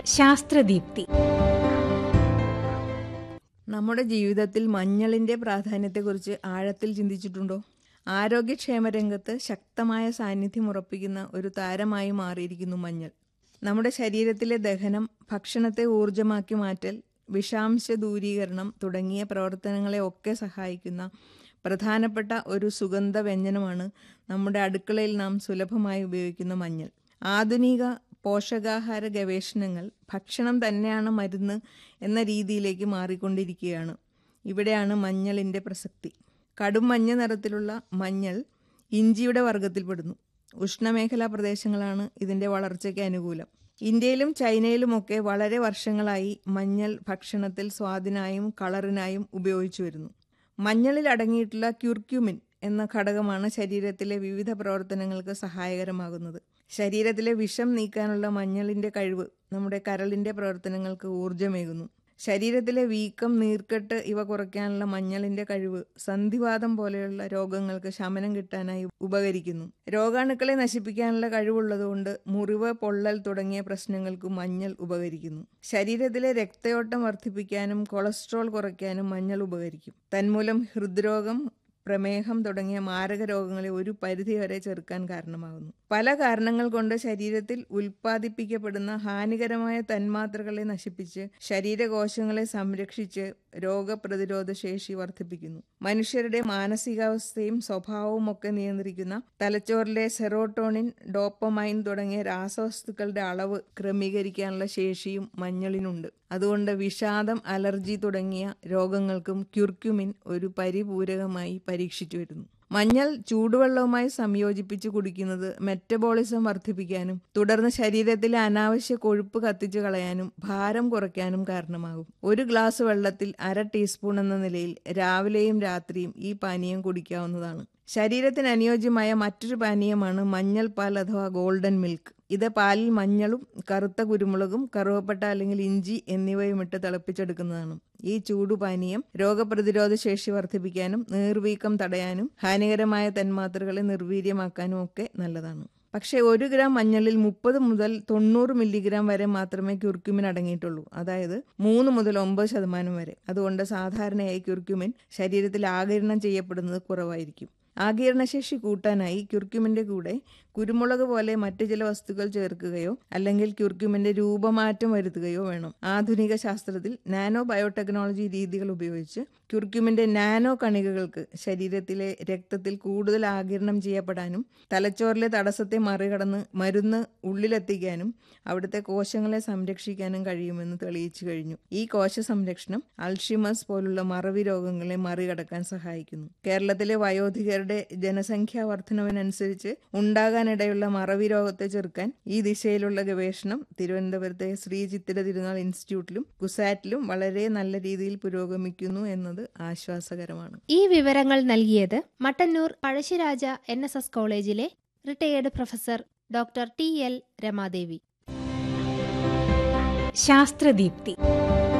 ശാസ്ത്രദീപ്തി നമ്മുടെ ജീവിതത്തിൽ മഞ്ഞളിന്റെ പ്രാധാന്യത്തെക്കുറിച്ച് ആഴത്തിൽ ചിന്തിച്ചിട്ടുണ്ടോ ആരോഗ്യക്ഷേമ രംഗത്ത് ശക്തമായ സാന്നിധ്യം ഉറപ്പിക്കുന്ന ഒരു താരമായി മാറിയിരിക്കുന്നു മഞ്ഞൾ നമ്മുടെ ശരീരത്തിലെ ദഹനം ഭക്ഷണത്തെ ഊർജമാക്കി മാറ്റൽ വിഷാംശ ദൂരീകരണം തുടങ്ങിയ പ്രവർത്തനങ്ങളെ ഒക്കെ സഹായിക്കുന്ന പ്രധാനപ്പെട്ട ഒരു സുഗന്ധ വ്യഞ്ജനമാണ് നമ്മുടെ അടുക്കളയിൽ നാം സുലഭമായി ഉപയോഗിക്കുന്ന മഞ്ഞൾ ആധുനിക പോഷകാഹാര ഗവേഷണങ്ങൾ ഭക്ഷണം തന്നെയാണ് മരുന്ന് എന്ന രീതിയിലേക്ക് മാറിക്കൊണ്ടിരിക്കുകയാണ് ഇവിടെയാണ് മഞ്ഞളിൻ്റെ പ്രസക്തി കടും മഞ്ഞ നിറത്തിലുള്ള മഞ്ഞൾ ഇഞ്ചിയുടെ വർഗത്തിൽപ്പെടുന്നു ഉഷ്ണമേഖലാ പ്രദേശങ്ങളാണ് ഇതിൻ്റെ വളർച്ചയ്ക്ക് അനുകൂലം ഇന്ത്യയിലും ചൈനയിലുമൊക്കെ വളരെ വർഷങ്ങളായി മഞ്ഞൾ ഭക്ഷണത്തിൽ സ്വാദിനായും കളറിനായും ഉപയോഗിച്ചു വരുന്നു മഞ്ഞളിൽ അടങ്ങിയിട്ടുള്ള ക്യൂർക്യൂമിൻ എന്ന ഘടകമാണ് ശരീരത്തിലെ വിവിധ പ്രവർത്തനങ്ങൾക്ക് സഹായകരമാകുന്നത് ശരീരത്തിലെ വിഷം നീക്കാനുള്ള മഞ്ഞളിന്റെ കഴിവ് നമ്മുടെ കരളിന്റെ പ്രവർത്തനങ്ങൾക്ക് ഊർജ്ജമേകുന്നു ശരീരത്തിലെ വീക്കം നീർക്കെട്ട് ഇവ കുറയ്ക്കാനുള്ള മഞ്ഞളിന്റെ കഴിവ് സന്ധിവാദം പോലെയുള്ള രോഗങ്ങൾക്ക് ശമനം കിട്ടാനായി ഉപകരിക്കുന്നു രോഗാണുക്കളെ നശിപ്പിക്കാനുള്ള കഴിവുള്ളതുകൊണ്ട് മുറിവ് പൊള്ളൽ തുടങ്ങിയ പ്രശ്നങ്ങൾക്ക് മഞ്ഞൾ ഉപകരിക്കുന്നു ശരീരത്തിലെ രക്തയോട്ടം വർദ്ധിപ്പിക്കാനും കൊളസ്ട്രോൾ കുറയ്ക്കാനും മഞ്ഞൾ ഉപകരിക്കും തന്മൂലം ഹൃദ്രോഗം പ്രമേഹം തുടങ്ങിയ മാരക രോഗങ്ങളെ ഒരു പരിധിവരെ ചെറുക്കാൻ കാരണമാകുന്നു പല കാരണങ്ങൾ കൊണ്ട് ശരീരത്തിൽ ഉൽപ്പാദിപ്പിക്കപ്പെടുന്ന ഹാനികരമായ തന്മാത്രകളെ നശിപ്പിച്ച് ശരീരകോശങ്ങളെ സംരക്ഷിച്ച് രോഗപ്രതിരോധ ശേഷി വർദ്ധിപ്പിക്കുന്നു മനുഷ്യരുടെ മാനസികാവസ്ഥയും സ്വഭാവവും ഒക്കെ നിയന്ത്രിക്കുന്ന തലച്ചോറിലെ സെറോട്ടോണിൻ ഡോപ്പമൈൻ തുടങ്ങിയ രാസവസ്തുക്കളുടെ അളവ് ക്രമീകരിക്കാനുള്ള ശേഷിയും മഞ്ഞളിനുണ്ട് അതുകൊണ്ട് വിഷാദം അലർജി തുടങ്ങിയ രോഗങ്ങൾക്കും ക്യുർക്യുമിൻ ഒരു പരിപൂരകമായി പരീക്ഷിച്ചു വരുന്നു മഞ്ഞൾ ചൂടുവെള്ളവുമായി സംയോജിപ്പിച്ച് കുടിക്കുന്നത് മെറ്റബോളിസം വർദ്ധിപ്പിക്കാനും തുടർന്ന് ശരീരത്തിലെ അനാവശ്യ കൊഴുപ്പ് കത്തിച്ചു കളയാനും ഭാരം കുറയ്ക്കാനും കാരണമാകും ഒരു ഗ്ലാസ് വെള്ളത്തിൽ അര ടീസ്പൂൺ എന്ന നിലയിൽ രാവിലെയും രാത്രിയും ഈ പാനീയം കുടിക്കാവുന്നതാണ് ശരീരത്തിന് അനുയോജ്യമായ മറ്റൊരു പാനീയമാണ് മഞ്ഞൾ പാൽ അഥവാ ഗോൾഡൻ മിൽക്ക് ഇത് പാലിൽ മഞ്ഞളും കറുത്ത കുരുമുളകും കറുവപ്പട്ട അല്ലെങ്കിൽ ഇഞ്ചി എന്നിവയും ഇട്ട് തിളപ്പിച്ചെടുക്കുന്നതാണ് ഈ ചൂടുപാനീയം രോഗപ്രതിരോധ ശേഷി വർദ്ധിപ്പിക്കാനും നീർവീക്കം തടയാനും ഹാനികരമായ തന്മാത്രകളെ നിർവീര്യമാക്കാനും ഒക്കെ നല്ലതാണ് പക്ഷേ ഒരു ഗ്രാം മഞ്ഞളിൽ മുപ്പത് മുതൽ തൊണ്ണൂറ് മില്ലിഗ്രാം വരെ മാത്രമേ ക്യുർക്യുമിൻ അടങ്ങിയിട്ടുള്ളൂ അതായത് മൂന്ന് മുതൽ ഒമ്പത് ശതമാനം വരെ അതുകൊണ്ട് സാധാരണയായി ക്യുർക്യുമിൻ ശരീരത്തിൽ ആകിരണം ചെയ്യപ്പെടുന്നത് കുറവായിരിക്കും ആകിരണശേഷി കൂട്ടാനായി ക്യുർക്യുമിൻ്റെ കൂടെ കുരുമുളക് പോലെ മറ്റു ചില വസ്തുക്കൾ ചേർക്കുകയോ അല്ലെങ്കിൽ ക്യുർക്യുമിൻ്റെ രൂപമാറ്റം വരുത്തുകയോ വേണം ആധുനിക ശാസ്ത്രത്തിൽ നാനോ ബയോടെക്നോളജി രീതികൾ ഉപയോഗിച്ച് ക്യുർക്യുമിൻ്റെ നാനോ കണികകൾക്ക് ശരീരത്തിലെ രക്തത്തിൽ കൂടുതൽ ആകിരണം ചെയ്യപ്പെടാനും തലച്ചോറിലെ തടസ്സത്തെ മറികടന്ന് മരുന്ന് ഉള്ളിലെത്തിക്കാനും അവിടുത്തെ കോശങ്ങളെ സംരക്ഷിക്കാനും കഴിയുമെന്ന് തെളിയിച്ചു കഴിഞ്ഞു ഈ കോശ സംരക്ഷണം അൾഷിമസ് പോലുള്ള മറവി രോഗങ്ങളെ മറികടക്കാൻ സഹായിക്കുന്നു കേരളത്തിലെ വയോധികരുടെ ജനസംഖ്യാ വർധനവിനനുസരിച്ച് ഉണ്ടാകാനിടയുള്ള മറവി രോഗത്തെ ചെറുക്കാൻ ഈ ദിശയിലുള്ള ഗവേഷണം തിരുവനന്തപുരത്തെ ശ്രീ ചിത്തിര തിരുനാൾ ഇൻസ്റ്റിറ്റ്യൂട്ടിലും കുസാറ്റിലും വളരെ നല്ല രീതിയിൽ പുരോഗമിക്കുന്നു എന്നത് ആശ്വാസകരമാണ് ഈ വിവരങ്ങൾ നൽകിയത് Mattannur Pazhassiraja N S S കോളേജിലെ retired professor doctor T L Ramadevi ശാസ്ത്രദീപ്തി